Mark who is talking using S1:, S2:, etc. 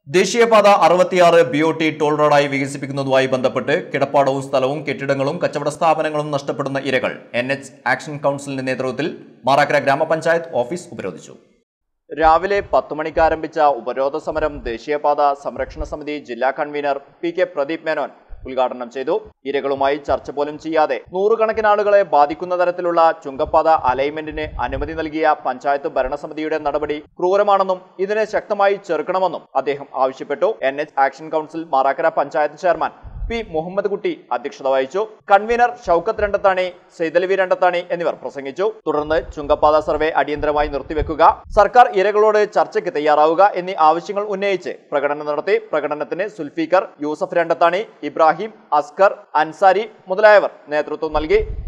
S1: ദേശീയപാത അറുപത്തിയാറ് B O T toll റോഡായി വികസിപ്പിക്കുന്നതുമായി ബന്ധപ്പെട്ട് കിടപ്പാടവും സ്ഥലവും കെട്ടിടങ്ങളും കച്ചവട സ്ഥാപനങ്ങളും നഷ്ടപ്പെടുന്ന ഇരകൾ എൻ എച്ച് ആക്ഷൻ കൗൺസിലിന്റെ നേതൃത്വത്തിൽ മാറാക്കര ഗ്രാമപഞ്ചായത്ത് ഓഫീസ് ഉപരോധിച്ചു രാവിലെ പത്ത് മണിക്ക് ആരംഭിച്ച ഉപരോധ സമരം ദേശീയപാത സംരക്ഷണ സമിതി ജില്ലാ convener P K Pradeep Menon ഉദ്ഘാടനം ചെയ്തു ഇരകളുമായി ചർച്ച പോലും ചെയ്യാതെ നൂറുകണക്കിന് ആളുകളെ ബാധിക്കുന്ന തരത്തിലുള്ള ചുങ്കപ്പാത അലൈൻമെന്റിന് അനുമതി നൽകിയ പഞ്ചായത്ത് ഭരണസമിതിയുടെ നടപടി ക്രൂരമാണെന്നും ഇതിനെ ശക്തമായി ചെറുക്കണമെന്നും അദ്ദേഹം ആവശ്യപ്പെട്ടു N H action council Marakkara panchayat chairman P Muhammad Kutty അധ്യക്ഷത വഹിച്ചു കൺവീനർ ഷൌക്കത്ത് രണ്ടത്താണി സെയ്തലവി രണ്ടത്താണി എന്നിവർ പ്രസംഗിച്ചു തുടർന്ന് ചുങ്കപ്പാത സർവേ അടിയന്തരമായി നിർത്തിവെക്കുക സർക്കാർ ഇരകളോട് ചർച്ചയ്ക്ക് തയ്യാറാവുക എന്നീ ആവശ്യങ്ങൾ ഉന്നയിച്ച് പ്രകടനം നടത്തി പ്രകടനത്തിന് സുൽഫീഖർ യൂസഫ് രണ്ടത്താണി ഇബ്രാഹിം അസ്കർ അൻസാരി മുതലായവർ നേതൃത്വം നൽകി